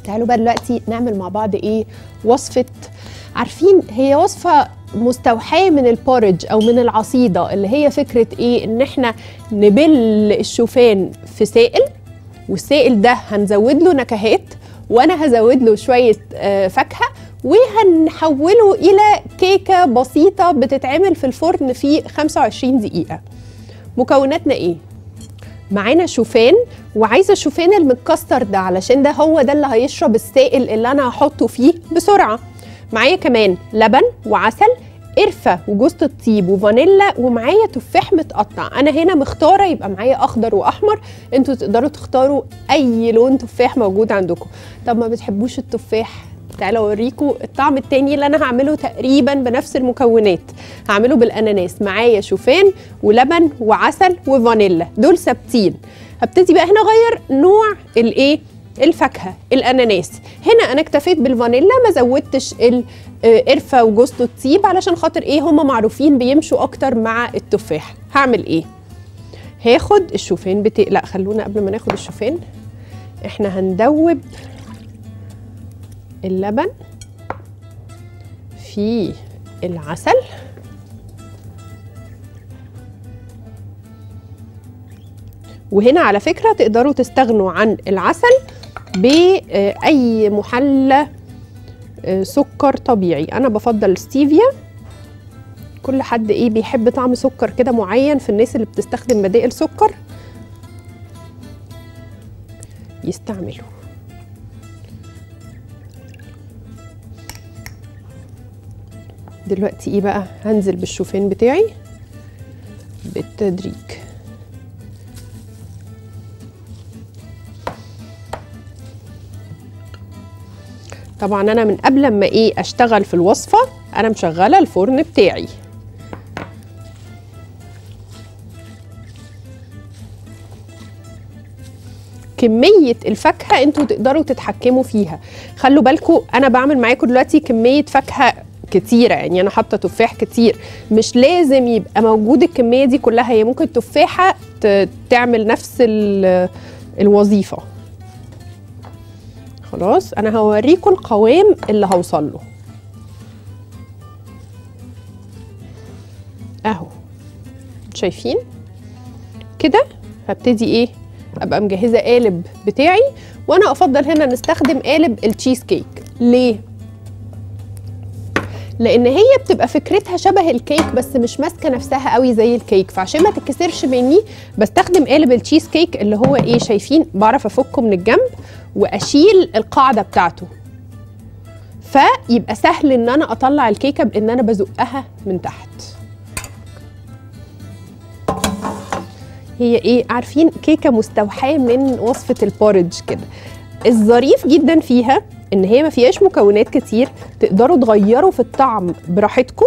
تعالوا بقى دلوقتي نعمل مع بعض ايه وصفه عارفين هي وصفه مستوحاه من البورج او من العصيده اللي هي فكره ايه ان احنا نبل الشوفان في سائل والسائل ده هنزود له نكهات وانا هزود له شويه آه، فاكهه وهنحوله الى كيكه بسيطه بتتعمل في الفرن في 25 دقيقه مكوناتنا ايه معانا شوفان وعايزه الشوفان المتكسر ده علشان ده هو ده اللي هيشرب السائل اللي انا هحطه فيه بسرعه معايا كمان لبن وعسل قرفه وجوز الطيب وفانيلا ومعايا تفاح متقطع انا هنا مختاره يبقى معايا اخضر واحمر انتوا تقدروا تختاروا اي لون تفاح موجود عندكم طب ما بتحبوش التفاح تعالوا اوريكم الطعم التاني اللي انا هعمله تقريبا بنفس المكونات هعمله بالاناناس معايا شوفان ولبن وعسل وفانيلا دول ثابتين هبتدي بقى هنا اغير نوع الايه الفاكهه الاناناس هنا انا اكتفيت بالفانيلا ما زودتش القرفه وجوز الطيب علشان خاطر ايه هم معروفين بيمشوا اكتر مع التفاح هعمل ايه هاخد الشوفان بتاع لا خلونا قبل ما ناخد الشوفان احنا هندوب اللبن في العسل وهنا على فكرة تقدروا تستغنوا عن العسل بأي محلى آه، سكر طبيعي أنا بفضل ستيفيا كل حد ايه بيحب طعم سكر كده معين في الناس اللي بتستخدم بدائل سكر يستعملوا دلوقتي ايه بقى هنزل بالشوفان بتاعي بالتدريج طبعا انا من قبل ما ايه اشتغل في الوصفه انا مشغله الفرن بتاعي كميه الفاكهه انتوا تقدروا تتحكموا فيها خلوا بالكم انا بعمل معاكم دلوقتي كميه فاكهه كتيرة يعني أنا حاطة تفاح كتير مش لازم يبقى موجود الكمية دي كلها هي ممكن تفاحة ت- تعمل نفس ال- الوظيفة خلاص أنا هوريكم القوام اللي هوصل له أهو شايفين كده هبتدي إيه أبقى مجهزة قالب بتاعي وأنا أفضل هنا نستخدم قالب التشيز كيك ليه؟ لان هي بتبقى فكرتها شبه الكيك بس مش ماسكه نفسها قوي زي الكيك فعشان ما تتكسرش مني بستخدم قالب التشيز كيك اللي هو ايه شايفين بعرف افكه من الجنب واشيل القاعده بتاعته فيبقى سهل ان انا اطلع الكيكه بان انا بزقها من تحت هي ايه عارفين كيكه مستوحاه من وصفه البورج كده الظريف جدا فيها ان هي ما فيهاش مكونات كتير تقدروا تغيروا في الطعم براحتكم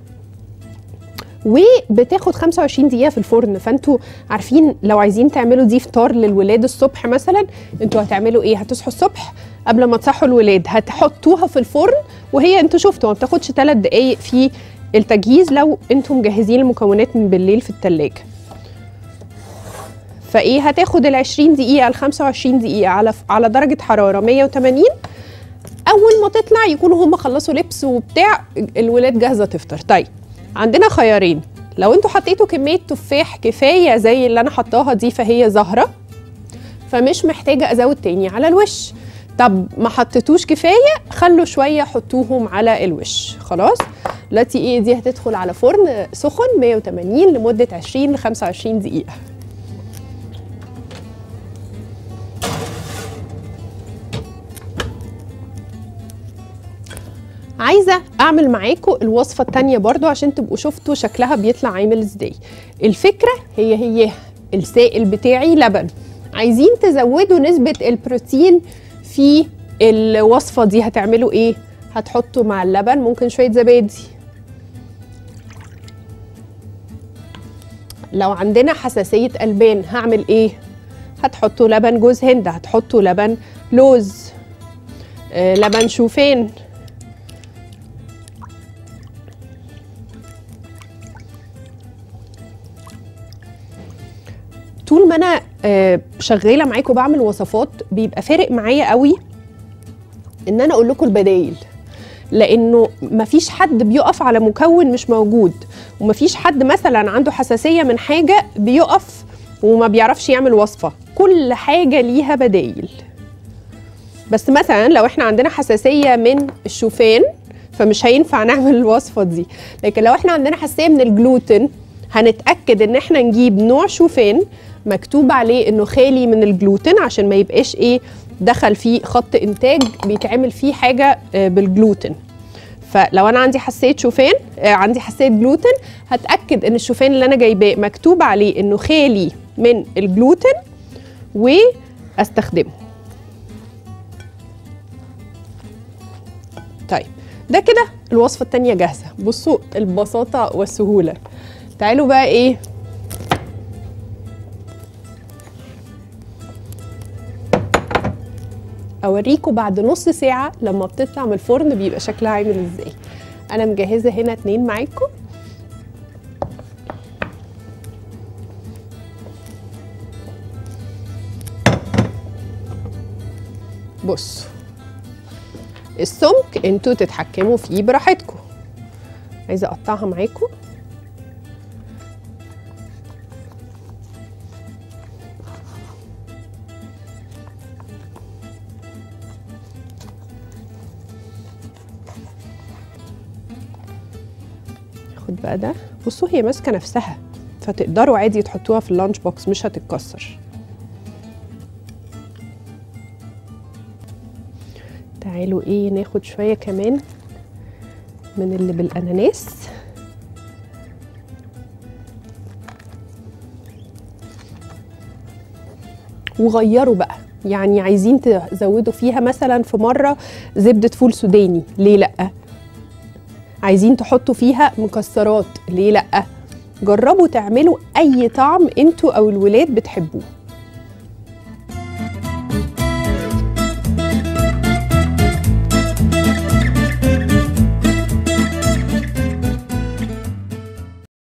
وبتاخد 25 دقيقه في الفرن فانتوا عارفين لو عايزين تعملوا دي فطار للولاد الصبح مثلا انتوا هتعملوا ايه هتصحوا الصبح قبل ما تصحوا الولاد هتحطوها في الفرن وهي انتوا شفتوا ما بتاخدش 3 دقايق في التجهيز لو انتوا مجهزين المكونات من بالليل في التلاجة فايه هتاخد ال 20 دقيقه ال 25 دقيقه على على درجه حراره 180 اول ما تطلع يكونوا هم خلصوا لبس وبتاع الولاد جاهزه تفطر طيب عندنا خيارين لو انتوا حطيتوا كميه تفاح كفايه زي اللي انا حطاها دي فهي زهره فمش محتاجه ازود تاني على الوش طب ما حطيتوش كفايه خلوا شويه حطوهم على الوش خلاص دلوقتي ايه دي هتدخل على فرن سخن 180 لمده 20 ل 25 دقيقه عايزه اعمل معاكم الوصفه التانية برضو عشان تبقوا شفتوا شكلها بيطلع عامل ازاي الفكره هي هي السائل بتاعي لبن عايزين تزودوا نسبه البروتين في الوصفه دي هتعملوا ايه هتحطوا مع اللبن ممكن شويه زبادي لو عندنا حساسيه البان هعمل ايه هتحطوا لبن جوز هند هتحطوا لبن لوز آه لبن شوفان طول ما انا آه، شغاله معاكم بعمل وصفات بيبقى فارق معايا قوي ان انا اقول لكم البدايل لانه مفيش حد بيقف على مكون مش موجود ومفيش حد مثلا عنده حساسيه من حاجه بيقف وما بيعرفش يعمل وصفه كل حاجه ليها بدايل بس مثلا لو احنا عندنا حساسيه من الشوفان فمش هينفع نعمل الوصفه دي لكن لو احنا عندنا حساسيه من الجلوتين هنتاكد ان احنا نجيب نوع شوفان مكتوب عليه انه خالي من الجلوتين عشان ما يبقاش ايه دخل فيه خط انتاج بيتعمل فيه حاجه آه، بالجلوتين فلو انا عندي حساسيه شوفان آه، عندي حساسيه جلوتين هتاكد ان الشوفان اللي انا جايباه مكتوب عليه انه خالي من الجلوتين واستخدمه طيب ده كده الوصفه التانية جاهزه بصوا البساطه والسهوله تعالوا بقى ايه اوريكم بعد نص ساعه لما بتطلع من الفرن بيبقى شكلها عامل ازاي انا مجهزه هنا اتنين معاكم بصوا السمك انتوا تتحكموا فيه براحتكم عايزه اقطعها معاكم خد بقى ده بصوا هي ماسكه نفسها فتقدروا عادي تحطوها في اللانش بوكس مش هتتكسر تعالوا ايه ناخد شويه كمان من اللي بالاناناس وغيروا بقى يعني عايزين تزودوا فيها مثلا في مره زبده فول سوداني ليه لا عايزين تحطوا فيها مكسرات ليه لا جربوا تعملوا اي طعم انتوا او الولاد بتحبوه